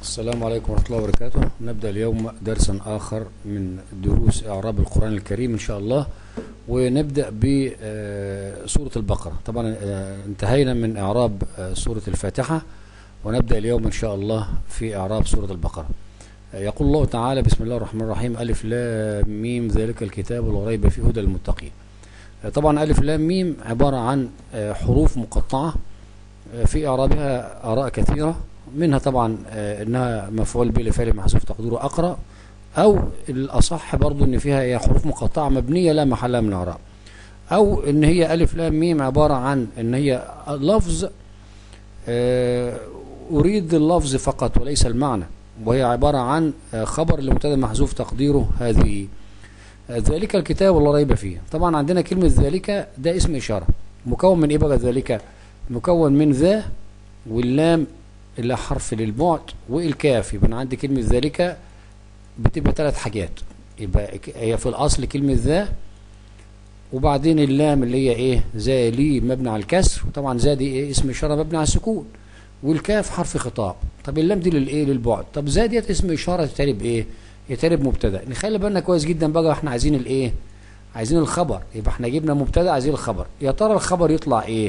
السلام عليكم ورحمة الله وبركاته نبدأ اليوم درسا آخر من دروس إعراب القرآن الكريم إن شاء الله ونبدأ بسورة البقرة طبعا آه، انتهينا من إعراب آه، سورة الفاتحة ونبدأ اليوم إن شاء الله في إعراب سورة البقرة آه، يقول الله تعالى بسم الله الرحمن الرحيم ألف لام ميم ذلك الكتاب لا ريب فيه هدى للمتقين آه، طبعا ألف لام ميم عبارة عن آه، حروف مقطعة آه، في إعرابها آراء كثيرة منها طبعا آه، انها مفعول به لفعل محذوف تقديره اقرا او الاصح برضو ان فيها هي حروف مقطعه مبنيه لا محل لها من الاعراب او ان هي الف لام ميم عباره عن ان هي لفظ آه، اريد اللفظ فقط وليس المعنى وهي عباره عن آه، خبر لمبتدا محذوف تقديره هذه آه، ذلك الكتاب لا ريب فيه طبعا عندنا كلمه ذلك ده اسم اشاره مكون من ايه بقى ذلك مكون من ذا واللام اللي حرف للبعد والكاف يبقى انا عندي كلمه ذلك بتبقى ثلاث حاجات يبقى ك- هي في الاصل كلمه ذا وبعدين اللام اللي هي ايه ذا لي مبني على الكسر وطبعا ذا دي ايه اسم اشاره مبني على السكون والكاف حرف خطاب طب اللام دي للايه للبعد طب ذا ديت اسم اشاره تتالي بايه يتالي بمبتدا نخلي بالنا كويس جدا بقى احنا عايزين الايه عايزين الخبر يبقى احنا جبنا مبتدا عايزين الخبر يا ترى الخبر يطلع ايه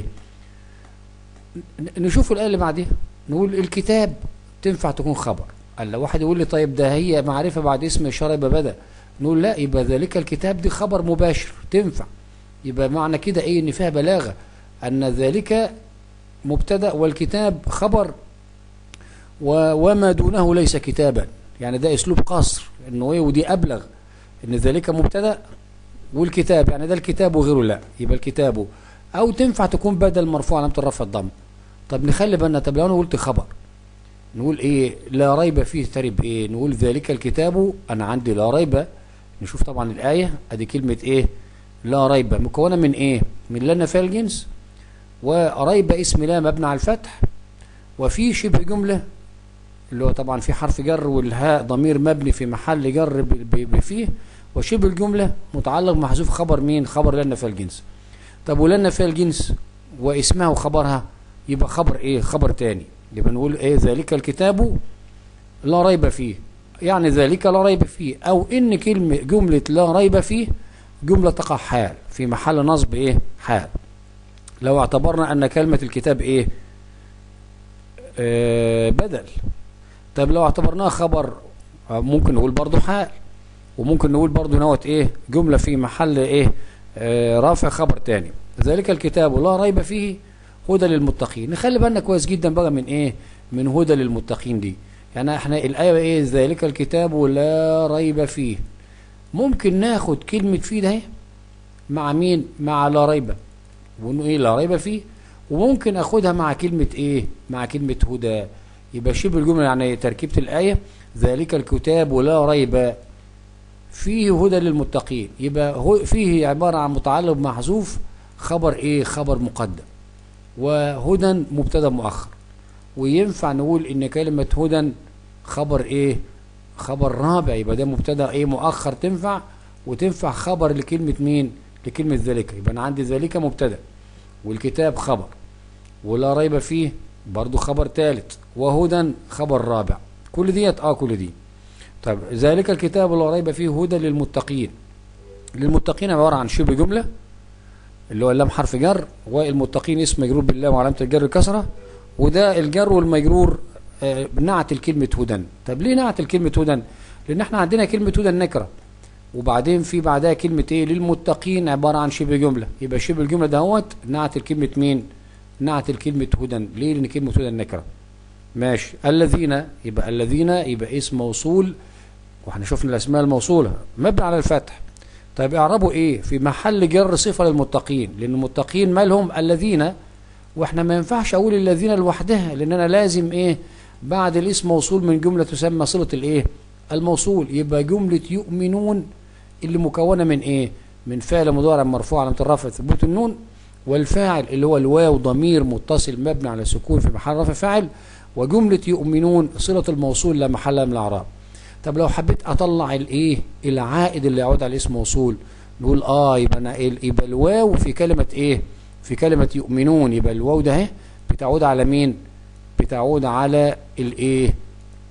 ن- نشوف الايه اللي بعديها نقول الكتاب تنفع تكون خبر قال لو واحد يقول لي طيب ده هي معرفه بعد اسم اشاره يبقى بدا نقول لا يبقى ذلك الكتاب دي خبر مباشر تنفع يبقى معنى كده ايه ان فيها بلاغه ان ذلك مبتدا والكتاب خبر و وما دونه ليس كتابا يعني ده اسلوب قصر انه ايه ودي ابلغ ان ذلك مبتدا والكتاب يعني ده الكتاب وغيره لا يبقى الكتاب او تنفع تكون بدل مرفوع علامه الرفع الضم طب نخلي بالنا طب لو انا قلت خبر نقول ايه لا ريب فيه ترب ايه نقول ذلك الكتاب انا عندي لا ريب نشوف طبعا الايه ادي كلمه ايه لا ريب مكونه من ايه من لا نفي الجنس وريب اسم لا مبني على الفتح وفي شبه جمله اللي هو طبعا في حرف جر والهاء ضمير مبني في محل جر ب- ب- بفيه وشبه الجمله متعلق محذوف خبر مين خبر لا نفي الجنس طب ولا نفي الجنس واسمها وخبرها يبقى خبر ايه خبر تاني يبقى نقول ايه ذلك الكتاب لا ريب فيه يعني ذلك لا ريب فيه او ان كلمة جملة لا ريب فيه جملة تقع حال في محل نصب ايه حال لو اعتبرنا ان كلمة الكتاب ايه آه بدل طب لو اعتبرناها خبر آه، ممكن نقول برضو حال وممكن نقول برضو نوت ايه جملة في محل ايه آه رافع خبر تاني ذلك الكتاب لا ريب فيه هدى للمتقين نخلي بالنا كويس جدا بقى من ايه من هدى للمتقين دي يعني احنا الايه ايه ذلك الكتاب لا ريب فيه ممكن ناخد كلمه فيه ده اهي مع مين مع لا ريب ونقول ايه لا ريب فيه وممكن اخدها مع كلمه ايه مع كلمه هدى يبقى شبه الجمله يعني تركيبه الايه ذلك الكتاب لا ريب فيه هدى للمتقين يبقى هو فيه عباره عن متعلق محذوف خبر ايه خبر مقدم وهدى مبتدا مؤخر وينفع نقول ان كلمة هدى خبر ايه خبر رابع يبقى ده مبتدا ايه مؤخر تنفع وتنفع خبر لكلمة مين لكلمة ذلك يبقى انا عندي ذلك مبتدا والكتاب خبر ولا ريب فيه برضو خبر ثالث وهدى خبر رابع كل ديت اه كل دي طيب ذلك الكتاب لا ريب فيه هدى للمتقين للمتقين عبارة عن شبه جملة اللي هو اللام حرف جر والمتقين اسم مجرور بالله وعلامة الجر الكسرة وده الجر والمجرور آه، نعت الكلمة هدى طب ليه نعت الكلمة هدى لأن احنا عندنا كلمة هدى نكرة وبعدين في بعدها كلمة ايه للمتقين عبارة عن شبه جملة يبقى شبه الجملة دهوت نعت الكلمة مين نعت الكلمة هدى ليه لأن كلمة هدى نكرة ماشي الذين يبقى الذين يبقى اسم موصول واحنا شفنا الأسماء الموصولة مبني على الفتح طيب اعربوا ايه في محل جر صفة للمتقين لان المتقين مالهم الذين واحنا ما ينفعش اقول الذين لوحدها لان انا لازم ايه بعد الاسم موصول من جملة تسمى صلة الايه الموصول يبقى جملة يؤمنون اللي مكونة من ايه من فعل مضارع مرفوع علامة الرفع ثبوت النون والفاعل اللي هو الواو ضمير متصل مبني على سكون في محل رفع فاعل وجملة يؤمنون صلة الموصول لا محل لها من الاعراب طب لو حبيت اطلع الايه العائد اللي يعود على الاسم موصول نقول اه يبقى انا إيه؟ يبقى الواو في كلمه ايه في كلمه يؤمنون يبقى الواو ده اهي بتعود على مين بتعود على الايه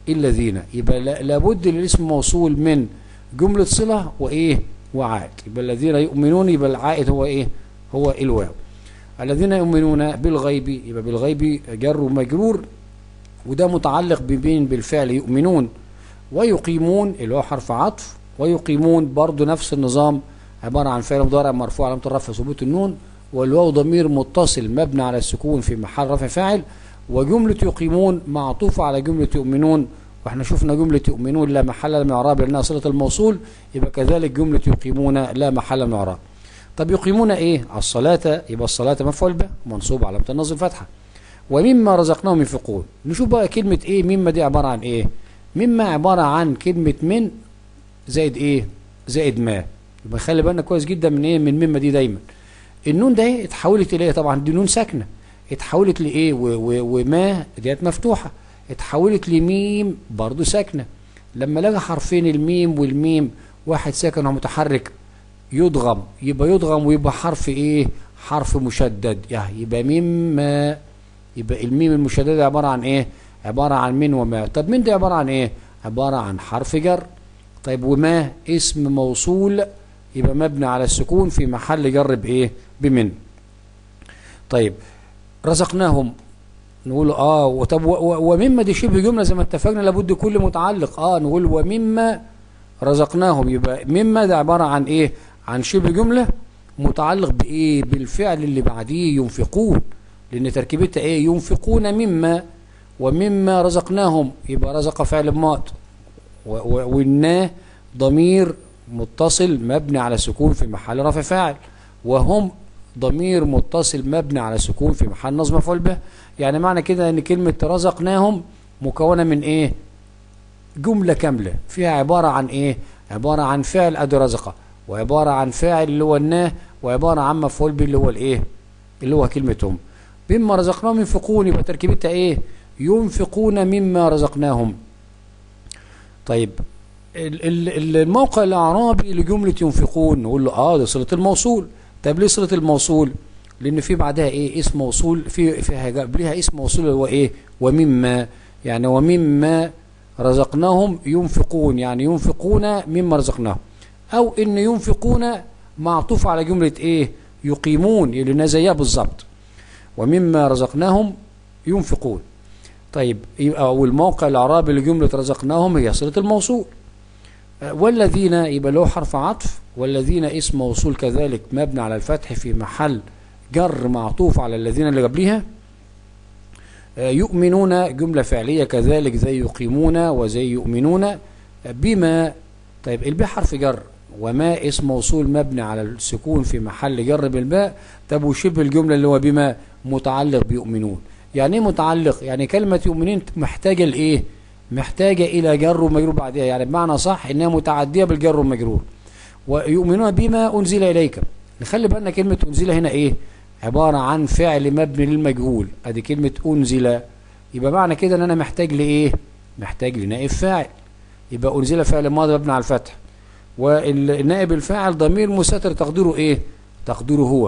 الذين يبقى لا- لابد للاسم موصول من جملة صلة وإيه وعائد يبقى الذين يؤمنون يبقى العائد هو إيه هو الواو الذين يؤمنون بالغيب يبقى بالغيب جر ومجرور وده متعلق بمين بالفعل يؤمنون ويقيمون اللي هو حرف عطف ويقيمون برضو نفس النظام عبارة عن فعل مضارع مرفوع علامة الرفع ثبوت النون والواو ضمير متصل مبني على السكون في محل رفع فاعل وجملة يقيمون معطوفة على جملة يؤمنون واحنا شفنا جملة يؤمنون لا محل لها من اعراب لانها صلة الموصول يبقى كذلك جملة يقيمون لا محل من اعراب طب يقيمون ايه على الصلاة يبقى الصلاة مفعول به منصوب علامة النصب فتحة ومما رزقناهم ينفقون نشوف بقى كلمة ايه مما دي عبارة عن ايه مما عبارة عن كلمة من زائد ايه زائد ما يبقى خلي بالنا كويس جدا من ايه من مما دي دايما النون ده إيه؟ اتحولت اليه طبعا دي نون ساكنه اتحولت لايه و- و- وما ديت مفتوحه اتحولت لميم برضو ساكنه لما لقى حرفين الميم والميم واحد ساكن ومتحرك يضغم يبقى يضغم ويبقى حرف ايه حرف مشدد يعني يبقى مما يبقى الميم المشدده عباره عن ايه عباره عن من وما طب من دي عباره عن ايه عباره عن حرف جر طيب وما اسم موصول يبقى مبني على السكون في محل جر بايه بمن طيب رزقناهم نقول اه وطب و- و- ومما دي شبه جمله زي ما اتفقنا لابد كل متعلق اه نقول ومما رزقناهم يبقى مما ده عباره عن ايه عن شبه جمله متعلق بايه بالفعل اللي بعديه ينفقون لان تركيبتها ايه ينفقون مما ومما رزقناهم يبقى رزق فعل ماض و- و- والنا ضمير متصل مبني على سكون في محل رفع فاعل وهم ضمير متصل مبني على سكون في محل نصب مفعول به يعني معنى كده ان كلمة رزقناهم مكونة من ايه جملة كاملة فيها عبارة عن ايه عبارة عن فعل ادي رزقه وعبارة عن فاعل اللي هو الناه وعبارة عن مفعول به اللي هو الايه اللي هو كلمتهم مما رزقناهم ينفقون يبقى تركيبتها ايه ينفقون مما رزقناهم طيب ال- ال- الموقع الاعرابي لجمله ينفقون نقول له اه ده صله الموصول طب ليه صله الموصول لان في بعدها ايه اسم موصول في فيها قبلها اسم موصول اللي هو ايه ومما يعني ومما رزقناهم ينفقون يعني ينفقون مما رزقناهم او ان ينفقون معطوف على جمله ايه يقيمون اللي زيها بالظبط ومما رزقناهم ينفقون طيب يبقى والموقع الاعرابي لجمله رزقناهم هي صله الموصول آه، والذين يبقى له حرف عطف والذين اسم موصول كذلك مبني على الفتح في محل جر معطوف على الذين اللي قبلها آه، يؤمنون جملة فعلية كذلك زي يقيمون وزي يؤمنون آه، بما طيب الباء حرف جر وما اسم موصول مبني على السكون في محل جر بالباء طب وشبه الجملة اللي هو بما متعلق بيؤمنون يعني ايه متعلق يعني كلمة يؤمنين محتاجة لايه محتاجة الى جر ومجرور بعدها يعني بمعنى صح انها متعدية بالجر والمجرور ويؤمنون بما انزل اليك نخلي بالنا كلمة انزل هنا ايه عبارة عن فعل مبني للمجهول ادي كلمة انزل يبقى معنى كده ان انا محتاج لايه محتاج لنائب فاعل يبقى انزل فعل ماضي مبني على الفتح والنائب الفاعل ضمير مستتر تقديره ايه تقديره هو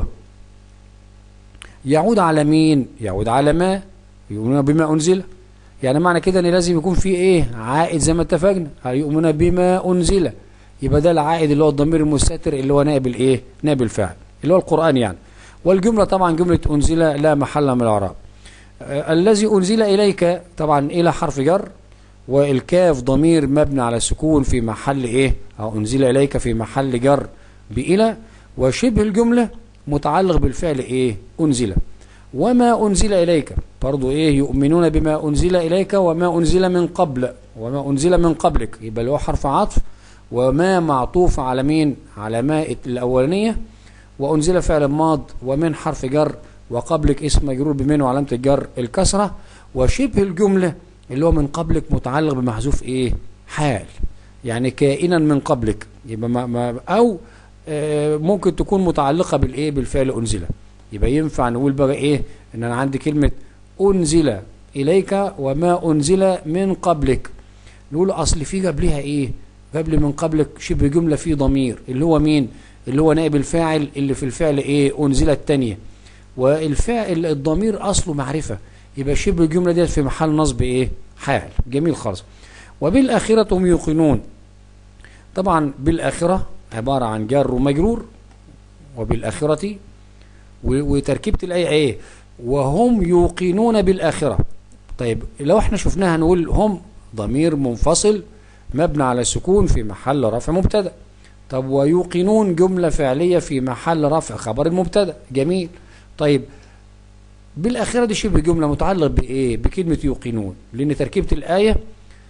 يعود على مين يعود على ما يؤمنون بما انزل يعني معنى كده ان لازم يكون في ايه عائد زي ما اتفقنا يؤمنون بما انزل يبقى ده العائد اللي هو الضمير المستتر اللي هو نائب الايه نائب الفاعل اللي هو القران يعني والجمله طبعا جمله انزل لا محل من الاعراب آه الذي انزل اليك طبعا الى حرف جر والكاف ضمير مبني على السكون في محل ايه او انزل اليك في محل جر بإلى وشبه الجمله متعلق بالفعل ايه انزل وما انزل اليك برضو ايه يؤمنون بما انزل اليك وما انزل من قبل وما انزل من قبلك يبقى له حرف عطف وما معطوف على مين على ما الاولانيه وانزل فعل ماض ومن حرف جر وقبلك اسم مجرور بمن وعلامه الجر الكسره وشبه الجمله اللي هو من قبلك متعلق بمحذوف ايه حال يعني كائنا من قبلك يبقى ما ما او آه ممكن تكون متعلقه بالايه بالفعل انزل يبقى ينفع نقول بقى ايه ان انا عندي كلمه انزل اليك وما انزل من قبلك نقول اصل في قبلها ايه قبل من قبلك شبه جمله في ضمير اللي هو مين اللي هو نائب الفاعل اللي في الفعل ايه انزل الثانيه والفاعل الضمير اصله معرفه يبقى شبه الجمله ديت في محل نصب ايه حال جميل خالص وبالآخرة هم يوقنون طبعا بالآخرة عبارة عن جار ومجرور وبالآخرة و- وتركيبة الآية إيه وهم يوقنون بالآخرة طيب لو احنا شفناها نقول هم ضمير منفصل مبني على السكون في محل رفع مبتدأ طب ويوقنون جملة فعلية في محل رفع خبر المبتدأ جميل طيب بالآخرة دي شبه جملة متعلق بإيه بكلمة يوقنون لأن تركيبة الآية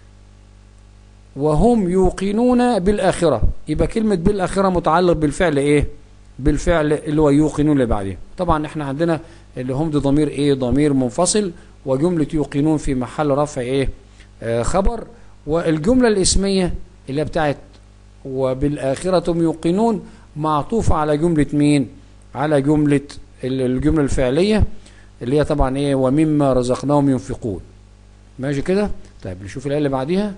وهم يوقنون بالآخرة يبقى كلمة بالآخرة متعلق بالفعل إيه بالفعل اللي هو يوقنون اللي بعديه طبعا احنا عندنا اللي هم دي ضمير ايه ضمير منفصل وجملة يوقنون في محل رفع ايه آه خبر والجملة الاسمية اللي هي بتاعت وبالآخرة هم يوقنون معطوفة على جملة مين على جملة ال- الجملة الفعلية اللي هي طبعا ايه ومما رزقناهم ينفقون ماشي كده طيب نشوف الآية اللي بعديها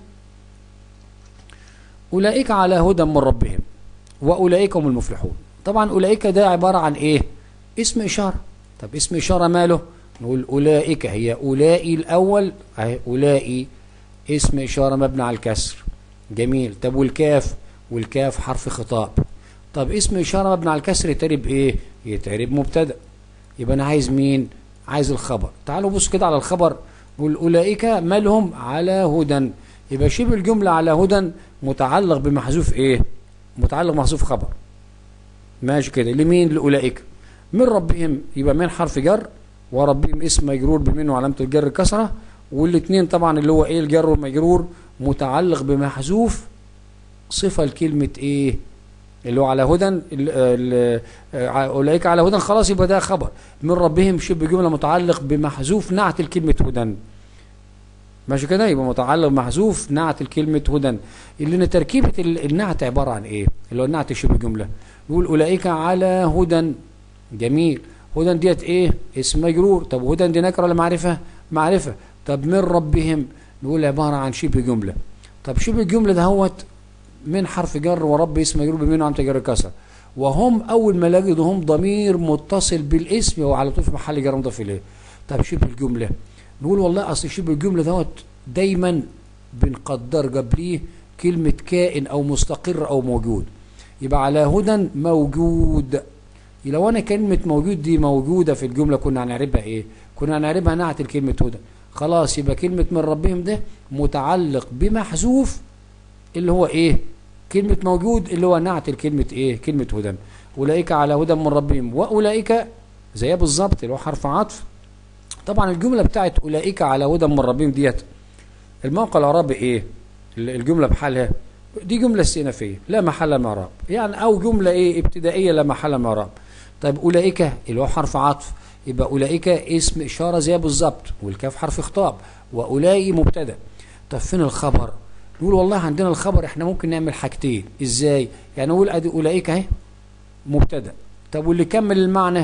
أولئك على هدى من ربهم وأولئك هم المفلحون طبعا أولئك ده عبارة عن إيه اسم إشارة طب اسم إشارة ماله نقول أولئك هي أولئي الأول أهي أولئي اسم إشارة مبني على الكسر جميل طب والكاف والكاف حرف خطاب طب اسم إشارة مبني على الكسر يتعرب إيه يتعرب مبتدأ يبقى أنا عايز مين عايز الخبر تعالوا بص كده على الخبر نقول أولئك مالهم على هدى يبقى شبه الجملة على هدى متعلق بمحذوف إيه متعلق محذوف خبر ماشي كده لمين لأولئك من ربهم يبقى من حرف جر وربهم اسم مجرور بمن وعلامة الجر كسرة والاثنين طبعا اللي هو ايه الجر والمجرور متعلق بمحذوف صفة لكلمة ايه اللي هو على هدى ال- ال- آه، اولئك على هدى خلاص يبقى ده خبر من ربهم شبه جملة متعلق بمحذوف نعت الكلمة هدى ماشي كده يبقى متعلق بمحذوف نعت الكلمة هدى اللي إن تركيبة ال- النعت عبارة عن ايه اللي هو النعت شبه جملة يقول أولئك على هدى جميل هدى ديت ايه اسم مجرور طب هدى دي نكره ولا معرفه معرفه طب من ربهم نقول عباره عن شبه جمله طب شبه الجمله دهوت من حرف جر ورب اسم مجرور بمن وعم جر كسر وهم اول ما نجد هم ضمير متصل بالاسم وعلى طول في محل جر مضاف اليه طب شبه الجمله نقول والله اصل شبه الجمله دوت دايما بنقدر قبليه كلمه كائن او مستقر او موجود يبقى على هدى موجود لو انا كلمة موجود دي موجودة في الجملة كنا هنعربها ايه كنا هنعربها نعت الكلمة هدى خلاص يبقى كلمة من ربهم ده متعلق بمحذوف اللي هو ايه كلمة موجود اللي هو نعت الكلمة ايه كلمة هدى اولئك على هدى من ربهم واولئك زيها بالظبط اللي هو حرف عطف طبعا الجملة بتاعت اولئك على هدى من ربهم ديت الموقع العربي ايه الجملة بحالها دي جملة استئنافية لا محل من اعراب يعني او جملة ايه ابتدائية لا محل من اعراب طيب اولئك اللي هو حرف عطف يبقى اولئك اسم اشاره زي بالظبط والكاف حرف خطاب واولئي مبتدا طب فين الخبر نقول والله عندنا الخبر احنا ممكن نعمل حاجتين ازاي يعني نقول ادي اولئك اهي مبتدا طب واللي كمل المعنى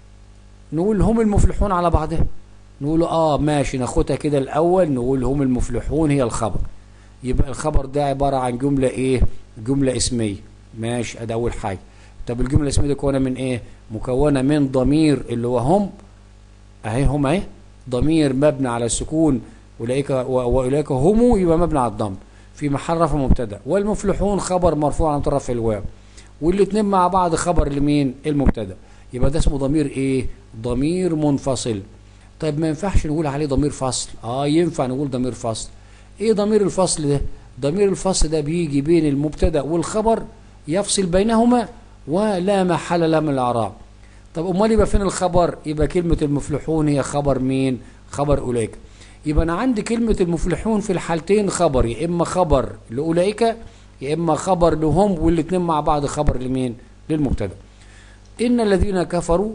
نقول هم المفلحون على بعضها نقول اه ماشي ناخدها كده الاول نقول هم المفلحون هي الخبر يبقى الخبر ده عباره عن جمله ايه جمله اسميه ماشي ادي اول حاجه طب الجمله الاسميه دي مكونه من ايه مكونه من ضمير اللي هو هم اهي هم اهي ضمير مبني على السكون اولئك واولئك هم يبقى مبني على الضم في محل رفع مبتدا والمفلحون خبر مرفوع عن طرف الواو والاثنين مع بعض خبر لمين المبتدا يبقى ده اسمه ضمير ايه ضمير منفصل طيب ما ينفعش نقول عليه ضمير فصل اه ينفع نقول ضمير فصل ايه ضمير الفصل ده ضمير الفصل ده بيجي بين المبتدا والخبر يفصل بينهما ولا محل له من الاعراب طب امال يبقى فين الخبر يبقى كلمه المفلحون هي خبر مين خبر اولئك يبقى انا عندي كلمه المفلحون في الحالتين خبر يا اما خبر لاولئك يا اما خبر لهم والاثنين مع بعض خبر لمين للمبتدا ان الذين كفروا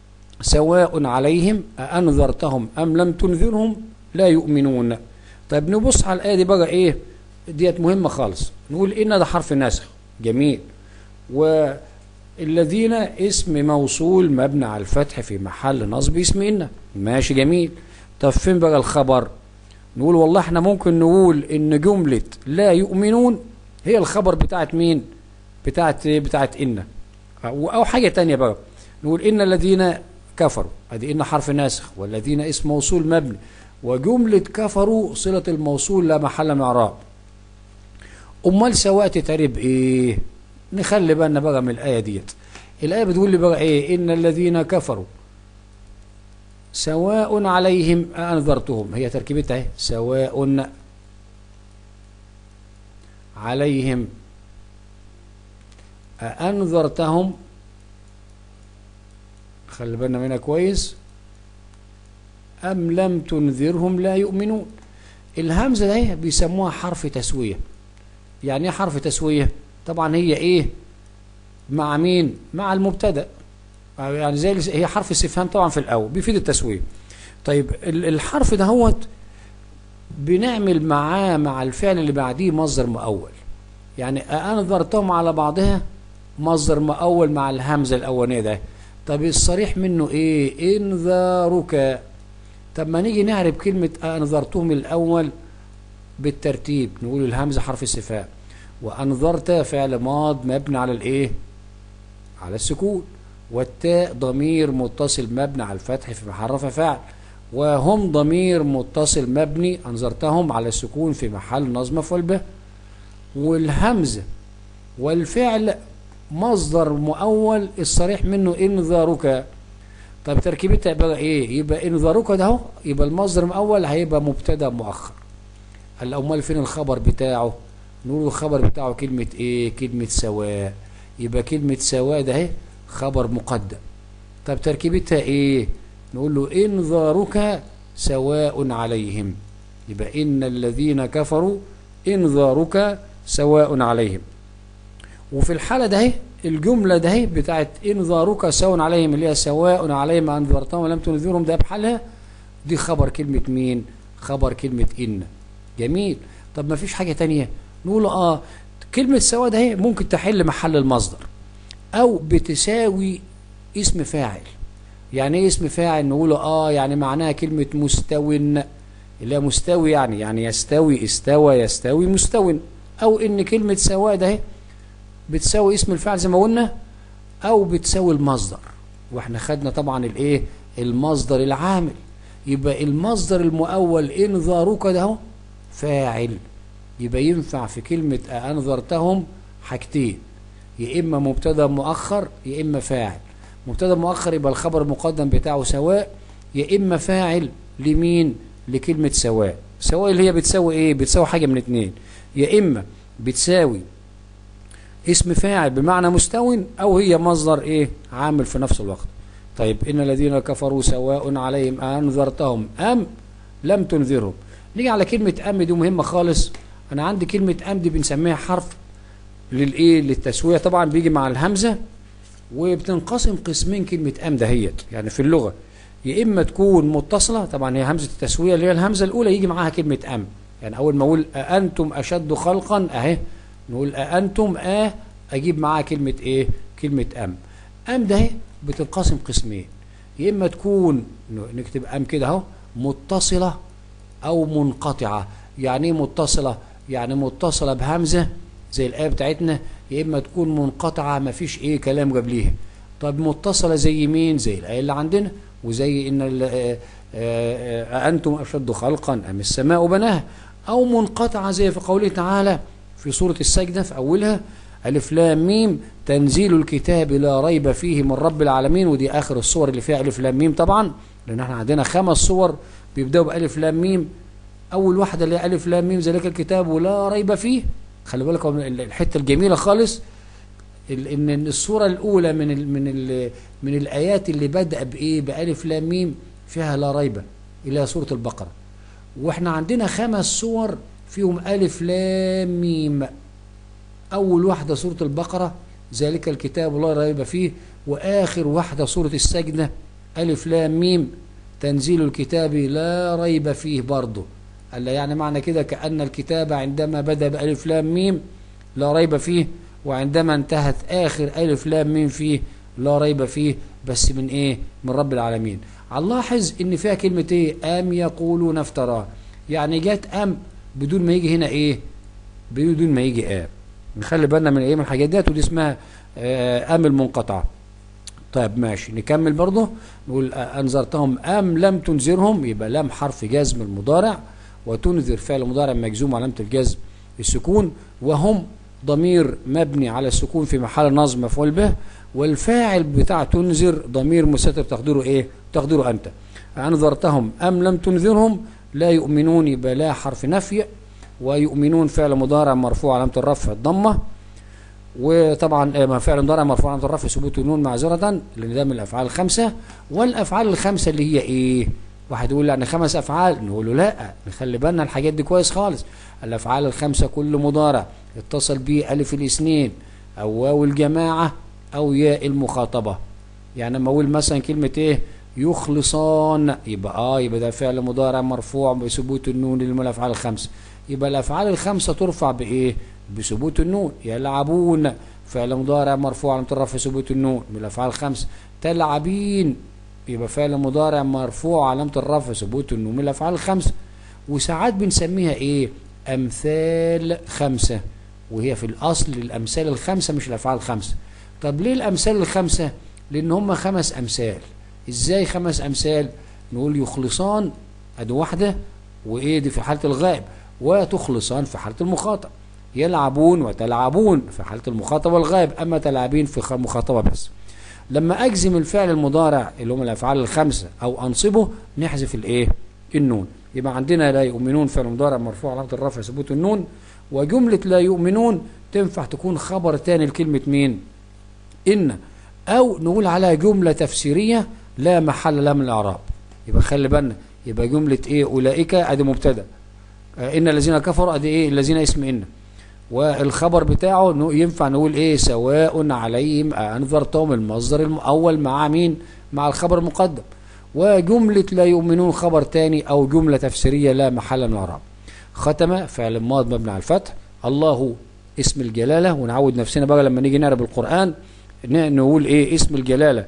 سواء عليهم أأنذرتهم أم لم تنذرهم لا يؤمنون طيب نبص على الآية دي بقى إيه ديت مهمة خالص نقول إن ده حرف ناسخ جميل والذين اسم موصول مبني على الفتح في محل نصب اسم إن ماشي جميل طب فين بقى الخبر نقول والله احنا ممكن نقول ان جملة لا يؤمنون هي الخبر بتاعت مين بتاعت بتاعت إن أو, أو حاجة تانية بقى نقول إن الذين كفروا ادي ان حرف ناسخ والذين اسم موصول مبني وجملة كفروا صلة الموصول لا محل من اعراب امال سواء تتعرب ايه نخلي بالنا بقى من الايه ديت الايه بتقول لي بقى ايه ان الذين كفروا سواء عليهم انذرتهم هي تركيبتها اهي سواء عليهم أأنذرتهم خلي بالنا منها كويس أم لم تنذرهم لا يؤمنون الهمزة ده بيسموها حرف تسوية يعني ايه حرف تسوية طبعا هي ايه مع مين مع المبتدا يعني زي هي حرف استفهام طبعا في الاول بيفيد التسوية طيب الحرف ده هو بنعمل معاه مع الفعل اللي بعديه مصدر مؤول يعني أنذرتهم على بعضها مصدر مؤول مع الهمزة الأولانية ده طب الصريح منه إيه إنذارك طب ما نيجي نعرب كلمة أنذرتهم الأول بالترتيب نقول الهمزة حرف استفهام وأنذرت فعل ماض مبني على الإيه على السكون والتاء ضمير متصل مبني على الفتح في محل رفع فعل وهم ضمير متصل مبني أنذرتهم على السكون في محل نصب مفعول به والهمزة والفعل مصدر مؤول الصريح منه انذارك طب تركيبتها يبقى ايه يبقى انذارك ده اهو يبقى المصدر المؤول هيبقى مبتدا مؤخر الامال فين الخبر بتاعه نقول الخبر بتاعه كلمة ايه كلمة سواء يبقى كلمة سواء ده اهي خبر مقدم طب تركيبتها ايه نقول له انذارك سواء عليهم يبقى ان الذين كفروا انذارك سواء عليهم وفي الحالة ده اهي الجملة ده اهي بتاعت انذارك سواء عليهم اللي هي سواء عليهم انذرتهم ولم تنذرهم ده بحالها دي خبر كلمة مين خبر كلمة ان جميل طب ما فيش حاجة تانية نقول اه كلمة سواء ده اهي ممكن تحل محل المصدر او بتساوي اسم فاعل يعني ايه اسم فاعل نقول اه يعني معناها كلمة مستو اللي هي مستوي يعني يعني يستوي استوى يستوي مستو او ان كلمة سواء ده اهي بتساوي اسم الفعل زي ما قلنا او بتساوي المصدر واحنا خدنا طبعا الايه المصدر العامل يبقى المصدر المؤول انذارك ده اهو فاعل يبقى ينفع في كلمة انذرتهم حاجتين يا اما مبتدا مؤخر يا اما فاعل مبتدا مؤخر يبقى الخبر المقدم بتاعه سواء يا اما فاعل لمين لكلمة سواء سواء اللي هي بتساوي ايه بتساوي حاجة من اتنين يا اما بتساوي اسم فاعل بمعنى مستو او هي مصدر ايه عامل في نفس الوقت طيب ان الذين كفروا سواء عليهم انذرتهم ام لم تنذرهم نيجي على كلمة ام دي مهمة خالص انا عندي كلمة ام دي بنسميها حرف للايه للتسوية طبعا بيجي مع الهمزة وبتنقسم قسمين كلمة ام دهيت يعني في اللغة يا اما تكون متصلة طبعا هي همزة التسوية اللي هي الهمزة الاولى يجي معاها كلمة ام يعني اول ما اقول أأنتم اشد خلقا اهي نقول أأنتم آه أجيب معاها كلمة إيه كلمة أم أم ده بتنقسم قسمين يا إما تكون نكتب أم كده أهو متصلة أو منقطعة يعني إيه متصلة يعني متصلة بهمزة زي الآية بتاعتنا يا إما تكون منقطعة ما فيش إيه كلام قبليها طب متصلة زي مين زي الآية اللي عندنا وزي إن أأنتم أشد خلقا أم السماء بناها أو منقطعة زي في قوله تعالى في سورة السجدة في أولها ألف لام ميم تنزيل الكتاب لا ريب فيه من رب العالمين ودي آخر الصور اللي فيها ألف لام ميم طبعا لأن احنا عندنا خمس صور بيبدأوا بألف لام ميم أول واحدة اللي ألف لام ميم ذلك الكتاب ولا ريب فيه خلي بالكم الحتة الجميلة خالص إن الصورة الأولى من ال من ال من الآيات اللي بدأ بإيه بألف لام ميم فيها لا ريب إلى سورة البقرة واحنا عندنا خمس صور فيهم ألف لام ميم أول واحدة سورة البقرة ذلك الكتاب لا ريب فيه وآخر واحدة سورة السجدة ألف لام ميم تنزيل الكتاب لا ريب فيه برضه قال يعني معنى كده كأن الكتاب عندما بدأ بألف لام ميم لا ريب فيه وعندما انتهت آخر ألف لام ميم فيه لا ريب فيه بس من إيه من رب العالمين هنلاحظ إن فيها كلمة إيه أم يقولون افتراه يعني جت أم بدون ما يجي هنا ايه بدون ما يجي ام نخلي بالنا من ايه من الحاجات ديت ودي اسمها ام المنقطعه طيب ماشي نكمل برضه نقول انذرتهم ام لم تنذرهم يبقى لم حرف جزم المضارع وتنذر فعل مضارع مجزوم علامه الجزم السكون وهم ضمير مبني على السكون في محل نصب مفعول به والفاعل بتاع تنذر ضمير مستتر تقديره ايه تقديره انت انذرتهم ام لم تنذرهم لا يؤمنون يبقى لا حرف نفي ويؤمنون فعل مضارع مرفوع علامه الرفع الضمه وطبعا آه، فعل مضارع مرفوع علامه الرفع ثبوت النون معذره لان ده من الافعال الخمسه والافعال الخمسه اللي هي ايه واحد يقول يعني خمس افعال نقول له لا نخلي بالنا الحاجات دي كويس خالص الافعال الخمسه كل مضارع اتصل به الف الاثنين او واو الجماعه او ياء المخاطبه يعني لما اقول مثلا كلمه ايه يخلصان يبقى اه يبقى ده فعل مضارع مرفوع بثبوت النون اللي من الافعال الخمسه يبقى الافعال الخمسه ترفع بايه بثبوت النون يلعبون فعل مضارع مرفوع على الرفع ثبوت النون من الافعال الخمسه تلعبين يبقى فعل مضارع مرفوع علامه الرفع ثبوت النون من الافعال الخمسه وساعات بنسميها ايه امثال خمسه وهي في الاصل الامثال الخمسه مش الافعال الخمسه طب ليه الامثال الخمسه لان هم خمس امثال ازاي خمس امثال نقول يخلصان ادي واحده وايه دي في حاله الغائب وتخلصان في حاله المخاطب يلعبون وتلعبون في حاله المخاطب والغائب اما تلعبين في المخاطبه بس لما اجزم الفعل المضارع اللي هم الافعال الخمسه او انصبه نحذف الايه النون يبقى عندنا لا يؤمنون فعل مضارع مرفوع علامه الرفع ثبوت النون وجمله لا يؤمنون تنفع تكون خبر تاني لكلمه مين ان او نقول عليها جمله تفسيريه لا محل لها من الاعراب يبقى خلي بالنا يبقى جمله ايه اولئك ادي مبتدا آه، ان الذين كفروا ادي ايه الذين اسم ان والخبر بتاعه إنه ينفع نقول ايه سواء عليهم انذرتهم المصدر الاول مع مين مع الخبر المقدم وجملة لا يؤمنون خبر تاني او جملة تفسيرية لا محل من الاعراب ختم فعل ماض مبني على الفتح الله اسم الجلالة ونعود نفسنا بقى لما نيجي نقرا القرآن ن- نقول ايه اسم الجلالة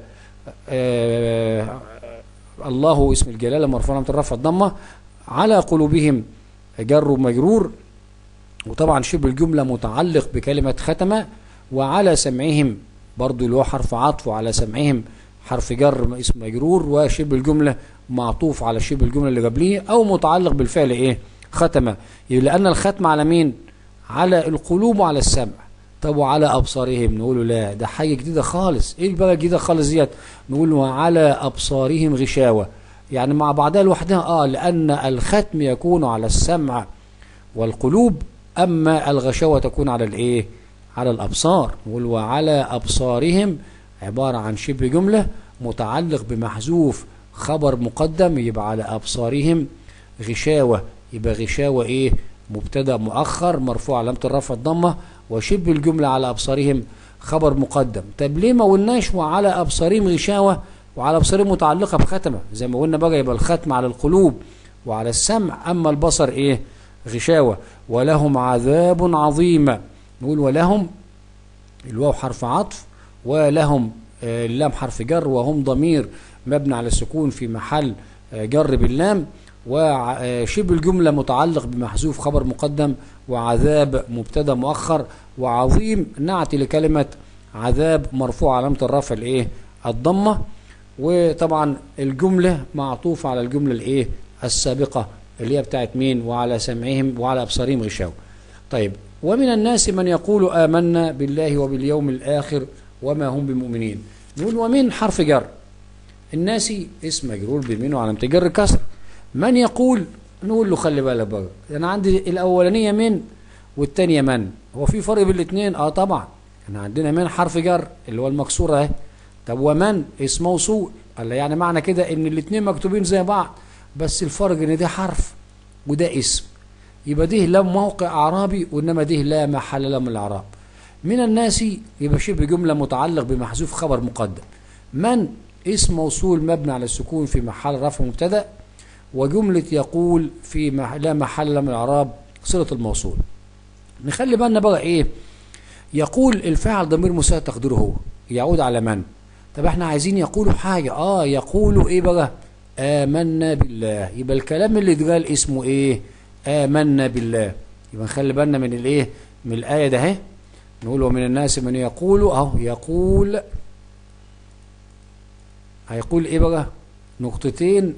آه الله اسم الجلالة مرفوع علامة الرفع الضمة على قلوبهم جر ومجرور وطبعا شبه الجملة متعلق بكلمة ختم وعلى سمعهم برضو اللي هو حرف عطف وعلى سمعهم حرف جر اسم مجرور وشبه الجملة معطوف على شبه الجملة اللي قبليه أو متعلق بالفعل إيه ختم لأن الختم على مين على القلوب وعلى السمع طب وعلى أبصارهم نقول لا ده حاجة جديدة خالص إيه بقى جديدة خالص ديت نقول وعلى أبصارهم غشاوة يعني مع بعضها لوحدها آه لأن الختم يكون على السمع والقلوب أما الغشاوة تكون على الإيه على الأبصار نقول وعلى أبصارهم عبارة عن شبه جملة متعلق بمحذوف خبر مقدم يبقى على أبصارهم غشاوة يبقى غشاوة إيه مبتدا مؤخر مرفوع علامة الرفع الضمة وشبه الجملة على أبصارهم خبر مقدم طب ليه ما قلناش وعلى أبصارهم غشاوة وعلى أبصارهم متعلقة بختمة زي ما قلنا بقى يبقى الختم على القلوب وعلى السمع أما البصر إيه غشاوة ولهم عذاب عظيم نقول ولهم الواو حرف عطف ولهم آه، اللام حرف جر وهم ضمير مبني على السكون في محل آه، جر باللام وشبه الجملة متعلق بمحذوف خبر مقدم وعذاب مبتدا مؤخر وعظيم نعت لكلمة عذاب مرفوع علامة الرفع الايه الضمة وطبعا الجملة معطوفة على الجملة الايه السابقة اللي هي بتاعت مين وعلى سمعهم وعلى أبصارهم غشاوة طيب ومن الناس من يقول آمنا بالله وباليوم الآخر وما هم بمؤمنين نقول ومن حرف جر الناس اسم مجرور بمن وعلامة جر كسر من يقول نقول له خلي بالك بقى انا عندي الاولانيه من والثانيه من هو في فرق بين الاثنين اه طبعا احنا عندنا من حرف جر اللي هو المكسوره اهي طب ومن اسم موصول قال يعني معنى كده ان الاثنين مكتوبين زي بعض بس الفرق ان ده حرف وده اسم يبقى ده لا موقع اعرابي وانما ده لا محل له من الاعراب من الناس يبقى شبه جمله متعلق بمحذوف خبر مقدم من اسم موصول مبني على السكون في محل رفع مبتدا وجملة يقول في مح... لا محل له من الإعراب صلة الموصول نخلي بالنا بقى إيه يقول الفاعل ضمير مساعد تقديره هو يعود على من طب احنا عايزين يقولوا حاجة اه يقولوا ايه بقى آمنا بالله يبقى الكلام اللي اتقال اسمه ايه آمنا بالله يبقى نخلي بالنا من الايه من الآية ده اهي نقول ومن الناس من يقول اهو يقول هيقول ايه بقى نقطتين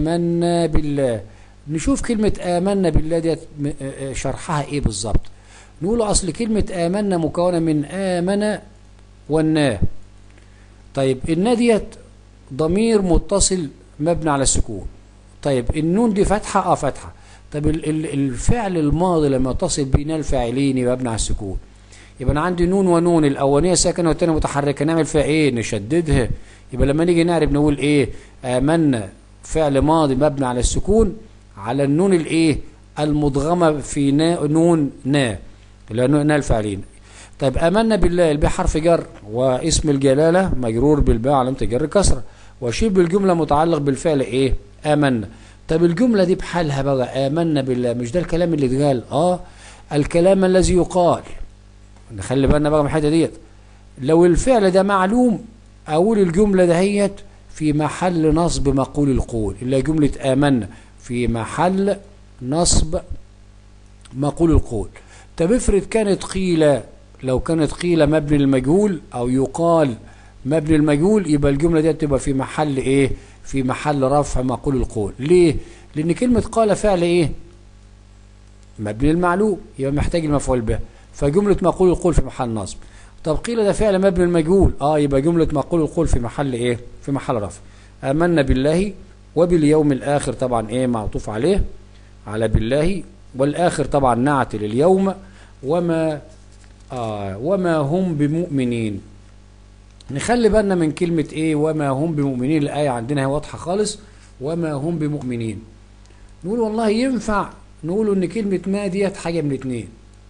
آمنا بالله نشوف كلمة آمنا بالله ديت م- آه، آه، شرحها ايه بالظبط نقول اصل كلمة آمنا مكونة من آمن والنا طيب النا ديت ضمير متصل مبني على السكون طيب النون دي فتحة اه فتحة طب ال- ال- الفعل الماضي لما يتصل بين الفاعلين يبقى مبني على السكون يبقى انا عندي نون ونون الاولانيه ساكنه والثانيه متحركه نعمل فيها ايه نشددها يبقى لما نيجي نعرف نقول ايه امنا فعل ماضي مبني على السكون على النون الايه المدغمه في نا نون نا اللي هو نا الفاعلين طيب امنا بالله الباء حرف جر واسم الجلاله مجرور بالباء علامه الجر كسره وشبه الجمله متعلق بالفعل ايه امنا طب الجمله دي بحالها بقى امنا بالله مش ده الكلام اللي اتقال اه الكلام الذي يقال نخلي بالنا بقى من الحته ديت لو الفعل ده معلوم اقول الجمله دهيت في محل نصب مقول القول اللي هي جمله امنا في محل نصب مقول القول طب افرض كانت قيل لو كانت قيل مبني المجهول او يقال مبني المجهول يبقى الجمله دي تبقى في محل ايه في محل رفع مقول القول ليه لان كلمه قال فعل ايه مبني المعلوم يبقى محتاج المفعول به فجمله مقول القول في محل نصب طب قيل ده فعل مبني المجهول اه يبقى جمله مقول القول في محل ايه في محل رفع امنا بالله وباليوم الاخر طبعا ايه معطوف عليه على بالله والاخر طبعا نعت لليوم وما آه وما هم بمؤمنين نخلي بالنا من كلمة ايه وما هم بمؤمنين الآية عندنا هي واضحة خالص وما هم بمؤمنين نقول والله ينفع نقول ان كلمة ما ديت حاجة من اتنين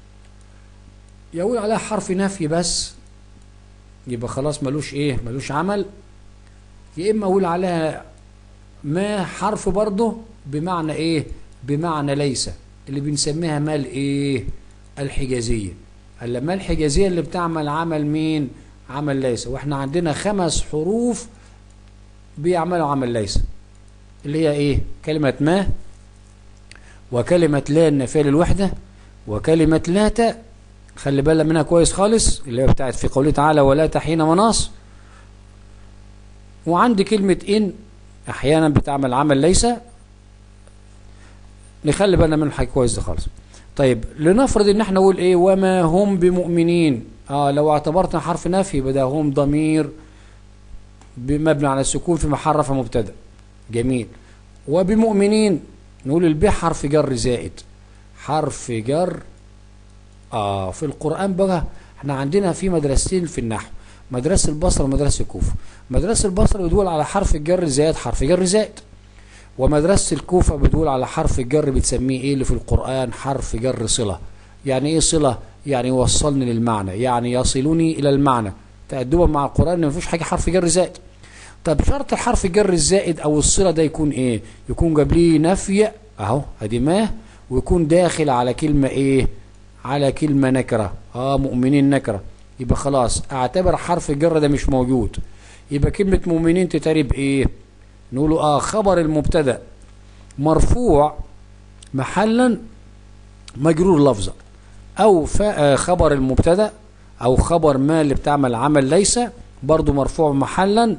يقول عليها حرف نفي بس يبقى خلاص ملوش ايه ملوش عمل يا اما اقول عليها ما حرف برضه بمعنى ايه بمعنى ليس اللي بنسميها ما الايه الحجازيه الا ما الحجازيه اللي بتعمل عمل مين عمل ليس واحنا عندنا خمس حروف بيعملوا عمل ليس اللي هي ايه كلمه ما وكلمه لا النافيه للوحده وكلمه لا ت خلي بالنا منها كويس خالص اللي هي بتاعت في قوله تعالى ولا تحين مناص وعندي كلمه ان احيانا بتعمل عمل ليس نخلي بالنا منه حاجه كويس ده خالص طيب لنفرض ان احنا نقول ايه وما هم بمؤمنين اه لو اعتبرنا حرف نفي يبقى ده هم ضمير مبني على السكون في محل رفع مبتدا جميل وبمؤمنين نقول الب حرف جر زائد حرف جر اه في القران بقى احنا عندنا في مدرستين في النحو مدرسه البصره ومدرسه الكوفه مدرسه البصره بتقول على حرف الجر زائد حرف جر زائد ومدرسة الكوفة بتقول على حرف الجر بتسميه ايه اللي في القرآن حرف جر صلة يعني ايه صلة يعني يوصلني للمعنى يعني يصلني الى المعنى تأدبا مع القرآن ما فيش حاجة حرف جر زائد طب شرط الحرف الجر الزائد او الصلة ده يكون ايه يكون قبليه نفي اهو ادي ما ويكون داخل على كلمة ايه على كلمة نكرة اه مؤمنين نكرة يبقى خلاص اعتبر حرف الجر ده مش موجود يبقى كلمة مؤمنين تترب ايه نقول اه خبر المبتدا مرفوع محلا مجرور لفظا او خبر المبتدا او خبر ما اللي بتعمل عمل ليس برضو مرفوع محلا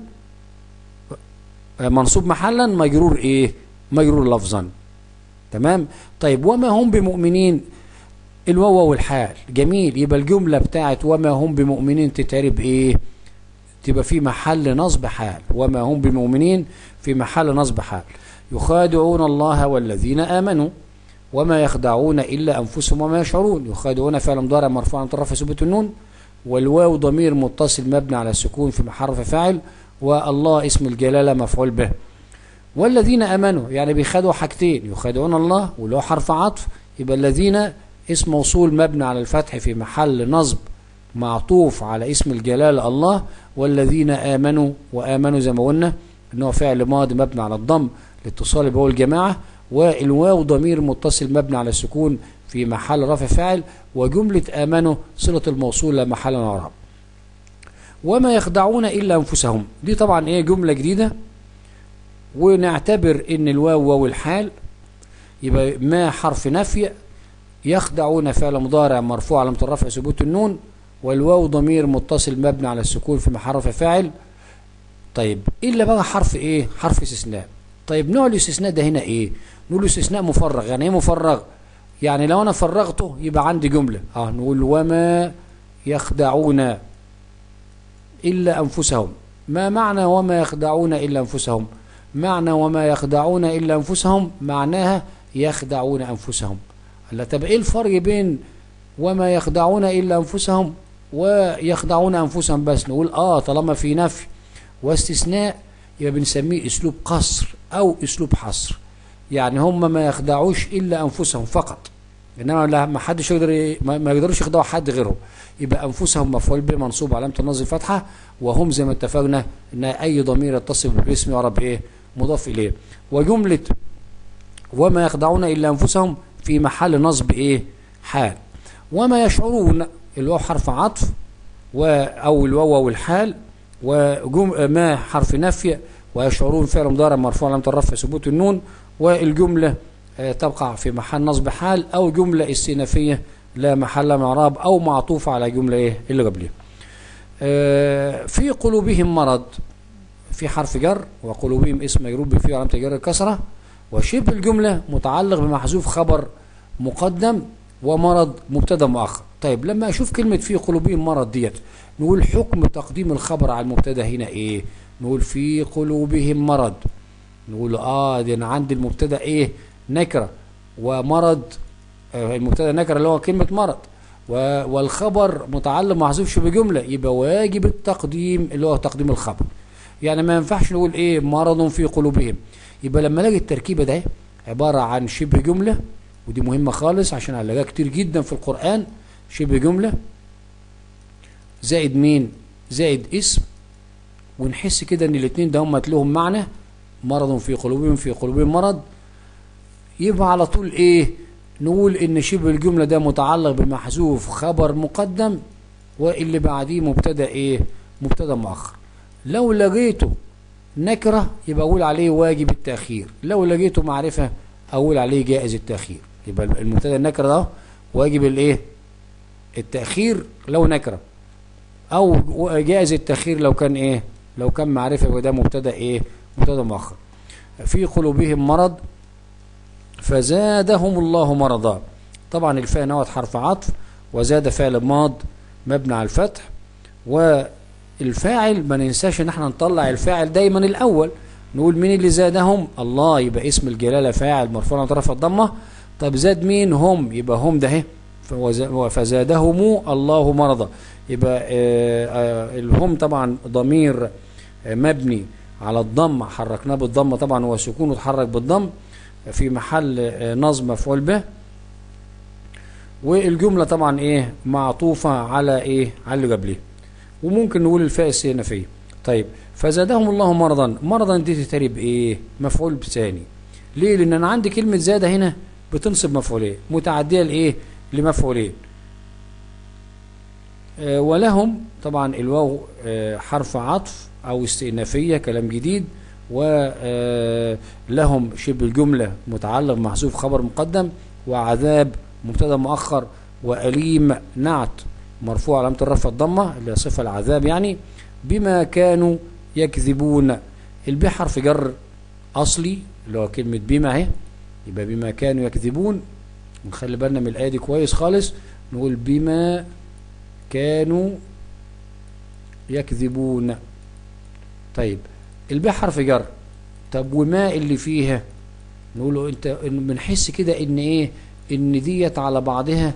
منصوب محلا مجرور ايه مجرور لفظا تمام طيب وما هم بمؤمنين الواو والحال جميل يبقى الجمله بتاعت وما هم بمؤمنين تتعرب ايه تبقى في محل نصب حال وما هم بمؤمنين في محل نصب حال يخادعون الله والذين آمنوا وما يخدعون إلا أنفسهم وما يشعرون يخادعون فعل مضارع مرفوع عن طرف ثبوت النون والواو ضمير متصل مبني على السكون في محرف فاعل والله اسم الجلالة مفعول به والذين آمنوا يعني بيخدعوا حاجتين يخادعون الله ولو حرف عطف يبقى الذين اسم موصول مبني على الفتح في محل نصب معطوف على اسم الجلال الله والذين آمنوا وآمنوا زي ما قلنا انه فعل ماضي مبني على الضم لاتصال بهو الجماعة والواو ضمير متصل مبني على السكون في محل رفع فاعل وجملة آمنوا صلة الموصول لا محل اعراب وما يخدعون إلا أنفسهم دي طبعا ايه جملة جديدة ونعتبر ان الواو واو الحال يبقى ما حرف نفي يخدعون فعل مضارع مرفوع على الرفع ثبوت النون والواو ضمير متصل مبني على السكون في محل رفع فاعل طيب الا بقى حرف ايه حرف استثناء طيب نوع الاستثناء ده هنا ايه نقول استثناء مفرغ يعني ايه مفرغ يعني لو انا فرغته يبقى عندي جملة اه نقول وما يخدعون إلا أنفسهم ما معنى وما يخدعون إلا أنفسهم معنى وما يخدعون إلا أنفسهم معناها يخدعون أنفسهم لا طب إيه الفرق بين وما يخدعون إلا أنفسهم ويخدعون أنفسهم بس نقول آه طالما في نفي واستثناء يبقى بنسميه أسلوب قصر أو أسلوب حصر يعني هم ما يخدعوش إلا أنفسهم فقط إنما لا ما حدش يقدر ي- ما ما يقدروش يخدعوا حد غيرهم يبقى أنفسهم مفعول به منصوب علامة النصب فتحة وهم زي ما اتفقنا إن أي ضمير يتصل بالاسم يعرب إيه مضاف إليه وجملة وما يخدعون إلا أنفسهم في محل نصب إيه حال وما يشعرون الواو حرف عطف و أو الواو والحال وجم ما حرف نفي ويشعرون فعل مضارع مرفوع علامة الرفع ثبوت النون والجملة آه، تقع في محل نصب حال أو جملة استئنافية لا محل من اعراب أو معطوفة على جملة إيه اللي قبلها آه، في قلوبهم مرض في حرف جر وقلوبهم اسم مجرور فيه علامة جر الكسرة وشبه الجملة متعلق بمحذوف خبر مقدم ومرض مبتدا مؤخر طيب لما اشوف كلمة في قلوبهم مرض ديت نقول حكم تقديم الخبر على المبتدا هنا ايه نقول في قلوبهم مرض نقول اه دي انا عندي المبتدا ايه نكره ومرض آه المبتدا نكره اللي هو كلمة مرض و- والخبر متعلق محذوفش بجملة يبقى واجب التقديم اللي هو تقديم الخبر يعني ما ينفعش نقول ايه مرض في قلوبهم يبقى لما الاقي التركيبه ده عباره عن شبه جمله ودي مهمه خالص عشان هنلاقيها كتير جدا في القران شبه جمله زائد مين زائد اسم ونحس كده ان الاثنين ده هم لهم معنى مرض في قلوبهم في قلوبهم مرض يبقى على طول ايه نقول ان شبه الجمله ده متعلق بمحذوف خبر مقدم واللي بعديه مبتدا ايه مبتدا مؤخر لو لقيته نكرة يبقى أقول عليه واجب التأخير لو لقيته معرفة أقول عليه جائز التأخير يبقى المبتدا النكرة ده واجب الإيه التأخير لو نكرة أو جائز التأخير لو كان إيه لو كان معرفة يبقى ده مبتدا إيه مبتدا مؤخر في قلوبهم مرض فزادهم الله مرضا طبعا الفاء نوت حرف عطف وزاد فعل ماض مبني على الفتح والفاعل ما ننساش ان احنا نطلع الفاعل دايما الاول نقول مين اللي زادهم الله يبقى اسم الجلاله فاعل مرفوع على طرف الضمه طب زاد مين هم يبقى هم ده اهي فوز- فزادهم الله مرضا يبقى آه، آه، الهم طبعا ضمير آه، مبني على الضم حركناه بالضمه طبعا هو سكون اتحرك بالضم في محل آه، نصب مفعول به والجمله طبعا ايه معطوفه على ايه على اللي قبليه وممكن نقول الفاء السينفيه طيب فزادهم الله مرضا مرضا دي تتري بايه مفعول ثاني ليه لان انا عندي كلمه زاد هنا بتنصب مفعولين متعديه لايه لمفعولين آه ولهم طبعا الواو آه حرف عطف او استئنافيه كلام جديد ولهم شبه الجمله متعلق محذوف خبر مقدم وعذاب مبتدا مؤخر واليم نعت مرفوع علامه الرفع الضمه اللي هي صفه العذاب يعني بما كانوا يكذبون البي حرف جر اصلي اللي هو كلمه بما اهي يبقى بما كانوا يكذبون ونخلي بالنا من الايه دي كويس خالص نقول بما كانوا يكذبون طيب الباء حرف جر طب وما اللي فيها نقول له انت إن بنحس كده ان ايه ان ديت على بعضها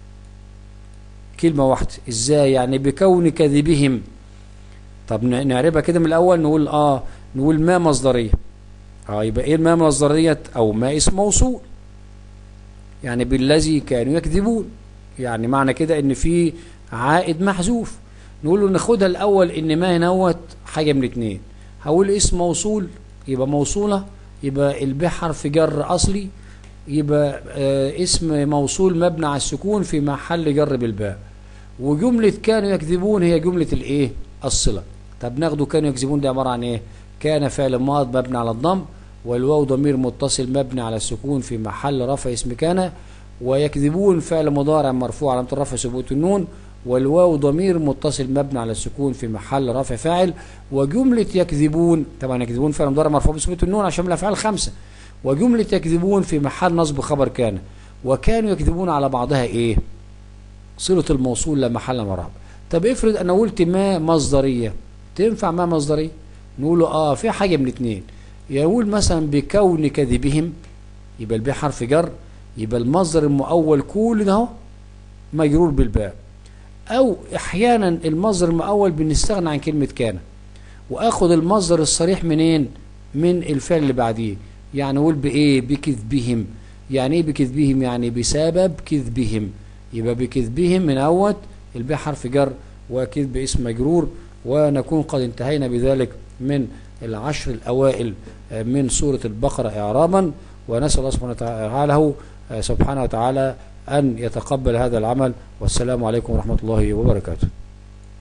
كلمة واحدة ازاي يعني بكون كذبهم طب ن- نعربها كده من الاول نقول اه نقول ما مصدرية اه يبقى ايه ما مصدرية او ما اسم موصول يعني بالذي كانوا يكذبون يعني معنى كده ان في عائد محذوف نقول له ناخدها الاول ان ما هنوت حاجه من اتنين هقول اسم موصول يبقى موصوله يبقى الب حرف جر اصلي يبقى آه اسم موصول مبني على السكون في محل جر بالباء وجمله كانوا يكذبون هي جمله الايه الصله طب ناخده كانوا يكذبون دي عباره عن ايه كان فعل ماض مبني على الضم والواو ضمير متصل مبني على السكون في محل رفع اسم كان ويكذبون فعل مضارع مرفوع علامة الرفع ثبوت النون والواو ضمير متصل مبني على السكون في محل رفع فاعل وجملة يكذبون طبعا يكذبون فعل مضارع مرفوع بثبوت النون عشان من الافعال خمسة وجملة يكذبون في محل نصب خبر كان وكانوا يكذبون على بعضها ايه صلة الموصول لا محل من رهب طب افرض انا قلت ما مصدرية تنفع ما مصدرية نقول له اه في حاجة من اتنين يقول مثلا بكون كذبهم يبقى الباء حرف جر يبقى المصدر المؤول كل ده اهو مجرور بالباء او احيانا المصدر المؤول بنستغنى عن كلمة كان واخد المصدر الصريح منين من الفعل اللي بعديه يعني اقول بايه بكذبهم يعني ايه بكذبهم يعني بسبب كذبهم يبقى بكذبهم من اول الباء حرف جر وكذب اسم مجرور ونكون قد انتهينا بذلك من العشر الاوائل من سورة البقرة اعرابا ونسأل الله سبحانه وتعالى سبحانه وتعالى أن يتقبل هذا العمل والسلام عليكم ورحمة الله وبركاته